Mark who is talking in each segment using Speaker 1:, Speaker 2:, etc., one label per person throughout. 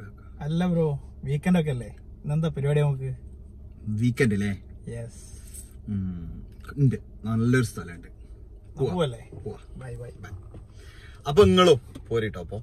Speaker 1: അല്ല bro weekend ഒക്കെ അല്ലേ ഇന്നെന്താ പരിപാടി നമുക്ക്
Speaker 2: വീക്കെൻഡ് അല്ലേ
Speaker 1: യെസ്
Speaker 2: ഉണ്ട് നല്ലൊരു സ്ഥലമുണ്ട്
Speaker 1: പോവല്ലേ
Speaker 2: പോവാ
Speaker 1: ബൈ ബൈ
Speaker 2: അപ്പൊ നിങ്ങളും പോരിട്ടോ അപ്പൊ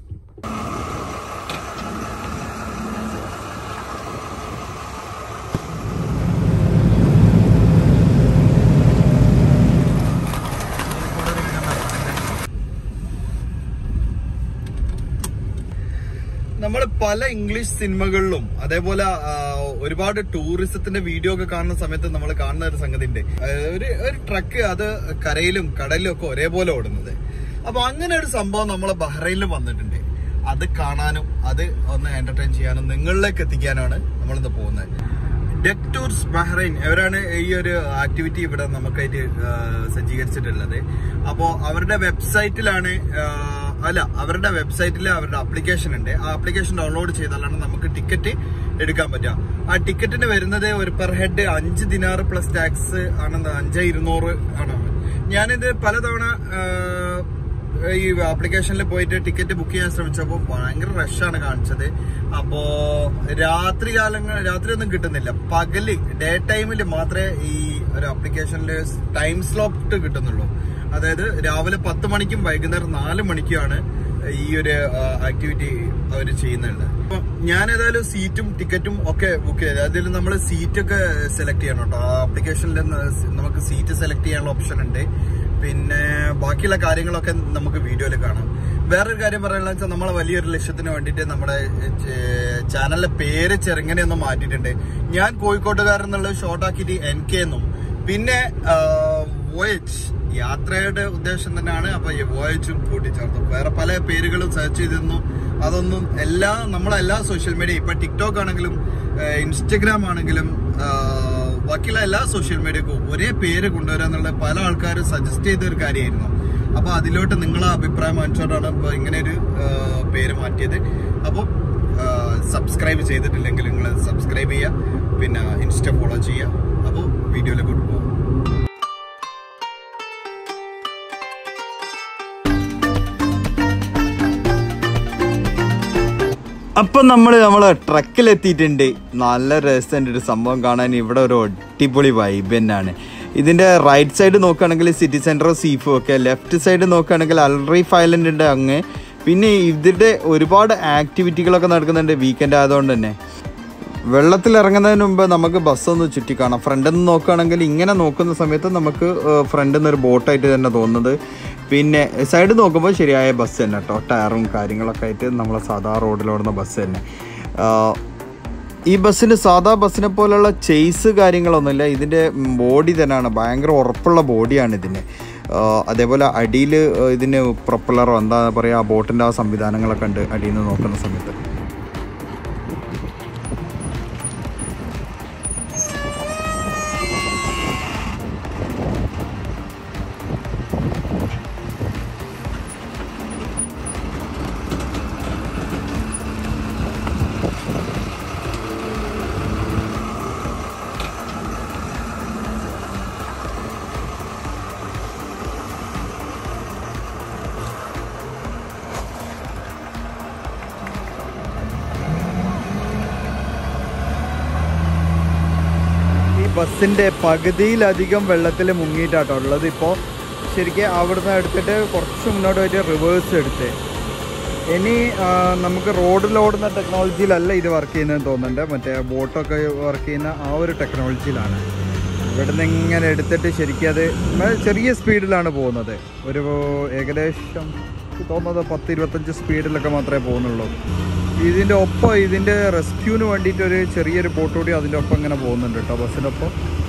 Speaker 2: നമ്മൾ പല ഇംഗ്ലീഷ് സിനിമകളിലും അതേപോലെ ആ, ഒരുപാട് ടൂറിസത്തിന്റെ വീഡിയോ ഒക്കെ കാണുന്ന സമയത്ത് നമ്മൾ കാണുന്ന ഒരു സംഗതി ഉണ്ട് ഒരു ഒരു ട്രക്ക് അത് കരയിലും കടലിലും ഒക്കെ ഒരേപോലെ ഓടുന്നത് അപ്പൊ അങ്ങനെ ഒരു സംഭവം നമ്മളെ ബഹ്റൈനിൽ വന്നിട്ടുണ്ട് അത് കാണാനും അത് ഒന്ന് എന്റർടൈൻ ചെയ്യാനും നിങ്ങളിലേക്ക് എത്തിക്കാനാണ് നമ്മളിന്ന് പോകുന്നത് ഡെക് ടൂർസ് ബഹ്റൈൻ അവരാണ് ഈ ഒരു ആക്ടിവിറ്റി ഇവിടെ നമുക്കായിട്ട് ആ, സജ്ജീകരിച്ചിട്ടുള്ളത് അപ്പോ അവരുടെ വെബ്സൈറ്റിലാണ് ആ, അല്ല അവരുടെ വെബ്സൈറ്റിൽ അവരുടെ ആപ്ലിക്കേഷൻ ഉണ്ട് ആ ആപ്ലിക്കേഷൻ ഡൗൺലോഡ് ചെയ്താലാണ് നമുക്ക് ടിക്കറ്റ് എടുക്കാൻ പറ്റുക ആ ടിക്കറ്റിന് വരുന്നത് ഒരു പെർ ഹെഡ് അഞ്ച് ദിനാർ പ്ലസ് ടാക്സ് ആണെന്ന് അഞ്ച് ഇരുന്നൂറ് ആണ് ഞാനിത് പലതവണ ആ, ഈ ആപ്ലിക്കേഷനിൽ പോയിട്ട് ടിക്കറ്റ് ബുക്ക് ചെയ്യാൻ ശ്രമിച്ചപ്പോൾ ഭയങ്കര റഷാണ് കാണിച്ചത് അപ്പോ രാത്രി കാലങ്ങൾ രാത്രി ഒന്നും കിട്ടുന്നില്ല പകല് ഡേ ടൈമിൽ മാത്രമേ ഈ ഒരു ആപ്ലിക്കേഷനിൽ ടൈം സ്ലോട്ട് കിട്ടുന്നുള്ളൂ അതായത് രാവിലെ പത്ത് മണിക്കും വൈകുന്നേരം നാല് മണിക്കുമാണ് ഈ ഒരു ആക്ടിവിറ്റി അവർ ചെയ്യുന്നുണ്ട് അപ്പൊ ഞാൻ ഏതായാലും സീറ്റും ടിക്കറ്റും ഒക്കെ ബുക്ക് ചെയ്ത് അതിൽ നമ്മൾ സീറ്റൊക്കെ സെലക്ട് ചെയ്യണം കേട്ടോ ആ ആപ്ലിക്കേഷനിൽ നമുക്ക് സീറ്റ് സെലക്ട് ചെയ്യാനുള്ള ഓപ്ഷൻ ഉണ്ട് പിന്നെ ബാക്കിയുള്ള കാര്യങ്ങളൊക്കെ നമുക്ക് വീഡിയോയിൽ കാണാം വേറൊരു കാര്യം പറയാനുള്ള വെച്ചാൽ നമ്മളെ വലിയൊരു ലക്ഷ്യത്തിന് വേണ്ടിയിട്ട് നമ്മുടെ ചാനലിലെ പേര് ചെറുങ്ങനെയൊന്നും മാറ്റിയിട്ടുണ്ട് ഞാൻ കോഴിക്കോട്ടുകാരൻ എന്നുള്ളത് ഷോർട്ട് ആക്കിയിട്ട് എൻ കെ എന്നും പിന്നെ വോയജ് യാത്രയുടെ ഉദ്ദേശം തന്നെയാണ് അപ്പൊ ഈ വോയജും കൂട്ടിച്ചേർത്തു വേറെ പല പേരുകളും സെർച്ച് ചെയ്തിരുന്നു അതൊന്നും എല്ലാ നമ്മളെല്ലാ സോഷ്യൽ മീഡിയ ഇപ്പൊ ടിക്ടോക്ക് ആണെങ്കിലും ഇൻസ്റ്റഗ്രാം ആണെങ്കിലും ആ, ബാക്കിയുള്ള എല്ലാ സോഷ്യൽ മീഡിയക്കും ഒരേ പേര് കൊണ്ടുവരിക എന്നുള്ളത് പല ആൾക്കാരും സജസ്റ്റ് ചെയ്ത ഒരു കാര്യമായിരുന്നു അപ്പൊ അതിലോട്ട് നിങ്ങളെ അഭിപ്രായം അനുസരിച്ചാണ് ഇപ്പൊ ഇങ്ങനെ ഒരു ആ, പേര് മാറ്റിയത് അപ്പോൾ സബ്സ്ക്രൈബ് ചെയ്തിട്ടില്ലെങ്കിൽ നിങ്ങൾ സബ്സ്ക്രൈബ് ചെയ്യുക പിന്നെ ഇൻസ്റ്റ ഫോളോ ചെയ്യുക അപ്പോൾ വീഡിയോയിലേക്ക് പോകും
Speaker 3: അപ്പൊ നമ്മൾ നമ്മളെ ട്രക്കിലെത്തിയിട്ടുണ്ട് നല്ല രസമുണ്ട് ഒരു സംഭവം കാണാൻ ഇവിടെ ഒരു അടിപൊളി വൈബ് തന്നെയാണ് ഇതിന്റെ റൈറ്റ് സൈഡ് നോക്കുകയാണെങ്കിൽ സിറ്റി സെന്റർ സീഫു ഒക്കെ ലെഫ്റ്റ് സൈഡ് നോക്കുകയാണെങ്കിൽ അൽറീഫ് ഐലൻഡ് ഉണ്ട് അങ്ങ് പിന്നെ ഇതിന്റെ ഒരുപാട് ആക്ടിവിറ്റികളൊക്കെ നടക്കുന്നുണ്ട് വീക്കെൻഡ് ആയതുകൊണ്ട് തന്നെ വെള്ളത്തിൽ ഇറങ്ങുന്നതിന് മുമ്പ് നമുക്ക് ബസ് ഒന്ന് ചുറ്റി കാണാം ഫ്രണ്ടിൽ നിന്ന് നോക്കുകയാണെങ്കിൽ ഇങ്ങനെ നോക്കുന്ന സമയത്ത് നമുക്ക് ഫ്രണ്ടിൽ നിന്ന് ഒരു ബോട്ടായിട്ട് തന്നെ തോന്നുന്നത് പിന്നെ സൈഡ് നോക്കുമ്പോൾ ശരിയായ ബസ് തന്നെ കേട്ടോ ടയറും കാര്യങ്ങളൊക്കെ ആയിട്ട് നമ്മളെ സാധാ റോഡിലോടുന്ന ബസ് തന്നെ ആ, ഈ ബസ്സിന് സാധാ ബസ്സിനെ പോലെയുള്ള ചെയ്സ് കാര്യങ്ങളൊന്നുമില്ല ഇതിൻ്റെ ബോഡി തന്നെയാണ് ഭയങ്കര ഉറപ്പുള്ള ബോഡിയാണ് ഇതിന് ആ, അതേപോലെ അടിയിൽ ഇതിന് പ്രൊപ്പലറോ എന്താ പറയുക ആ ബോട്ടിൻ്റെ ആ സംവിധാനങ്ങളൊക്കെ ഉണ്ട് അടിയിൽ നിന്ന് നോക്കുന്ന സമയത്ത് ഈ ബസ്സിൻ്റെ പകുതിയിലധികം വെള്ളത്തിൽ മുങ്ങിയിട്ടാട്ടോ ഉള്ളത് ഇപ്പോൾ ശരിക്കും അവിടുന്ന് എടുത്തിട്ട് കുറച്ച് മുന്നോട്ട് പോയിട്ട് റിവേഴ്സ് എടുത്ത് ഇനി ആ, നമുക്ക് റോഡിലോടുന്ന ടെക്നോളജിയിലല്ല ഇത് വർക്ക് ചെയ്യുന്നതെന്ന് തോന്നുന്നുണ്ട് മറ്റേ ബോട്ടൊക്കെ വർക്ക് ചെയ്യുന്ന ആ ഒരു ടെക്നോളജിയിലാണ് ഇവിടുന്ന് ഇങ്ങനെ എടുത്തിട്ട് ശരിക്കും അത് മ- ചെറിയ സ്പീഡിലാണ് പോകുന്നത് ഒരു ഏകദേശം എനിക്ക് തോന്നുന്നത് പത്ത് ഇരുപത്തഞ്ച് സ്പീഡിലൊക്കെ മാത്രമേ പോകുന്നുള്ളൂ ഇതിൻ്റെ ഒപ്പം ഇതിൻ്റെ റെസ്ക്യൂവിന് വേണ്ടിയിട്ട് ഒരു ചെറിയൊരു ബോട്ട് കൂടി അതിൻ്റെ ഒപ്പം ഇങ്ങനെ പോകുന്നുണ്ട് കേട്ടോ ബസ്സിനൊപ്പം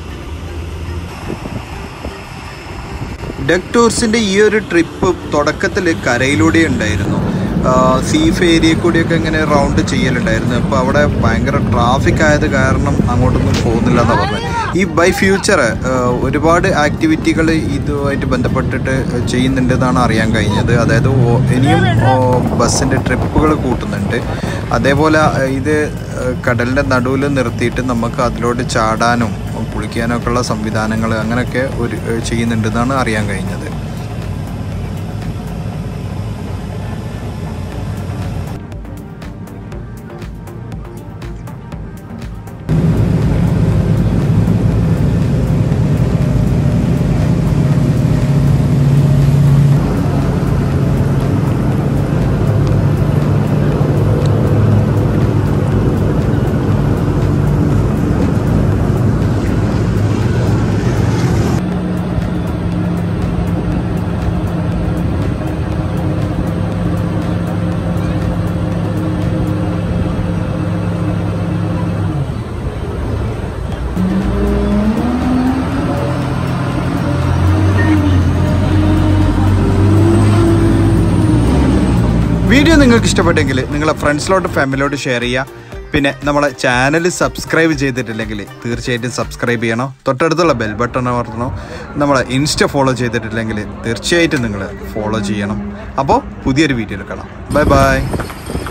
Speaker 2: ഡെക് ടൂർസിന്റെ ഈ ഒരു ട്രിപ്പ് തുടക്കത്തിൽ കരയിലൂടെ ഉണ്ടായിരുന്നു സീഫ് ഏരിയ കൂടിയൊക്കെ ഇങ്ങനെ റൗണ്ട് ചെയ്യലുണ്ടായിരുന്നു അപ്പോൾ അവിടെ ഭയങ്കര ട്രാഫിക് ആയത് കാരണം അങ്ങോട്ടൊന്നും പോകുന്നില്ല എന്നാണ് പറഞ്ഞത് ഈ ബൈ ഫ്യൂച്ചർ ഒരുപാട് ആക്ടിവിറ്റികൾ ഇതുമായിട്ട് ബന്ധപ്പെട്ടിട്ട് ചെയ്യുന്നുണ്ടെന്നാണ് അറിയാൻ കഴിഞ്ഞത് അതായത് ഓ- ഇനിയും ബസ്സിൻ്റെ ട്രിപ്പുകൾ കൂട്ടുന്നുണ്ട് അതേപോലെ ആ, ഇത് കടലിൻ്റെ നടുവിൽ നിർത്തിയിട്ട് നമുക്ക് അതിലോട്ട് ചാടാനും കുളിക്കാനൊക്കെ ഉള്ള സംവിധാനങ്ങൾ അങ്ങനെയൊക്കെ ഒരു ചെയ്യുന്നുണ്ടെന്നാണ് അറിയാൻ കഴിഞ്ഞത്
Speaker 3: വീഡിയോ നിങ്ങൾക്ക് ഇഷ്ടപ്പെട്ടെങ്കിൽ നിങ്ങളെ ഫ്രണ്ട്സിലോട്ട് ഫാമിലിയോട്ട് ഷെയർ ചെയ്യുക പിന്നെ നമ്മളെ ചാനൽ സബ്സ്ക്രൈബ് ചെയ്തിട്ടില്ലെങ്കിൽ തീർച്ചയായിട്ടും സബ്സ്ക്രൈബ് ചെയ്യണം തൊട്ടടുത്തുള്ള ബെൽ ബട്ടൺ അമർത്തണം നമ്മളെ ഇൻസ്റ്റ ഫോളോ ചെയ്തിട്ടില്ലെങ്കിൽ തീർച്ചയായിട്ടും നിങ്ങൾ ഫോളോ ചെയ്യണം അപ്പോൾ പുതിയൊരു വീഡിയോയിൽ കാണാം ബൈ ബൈ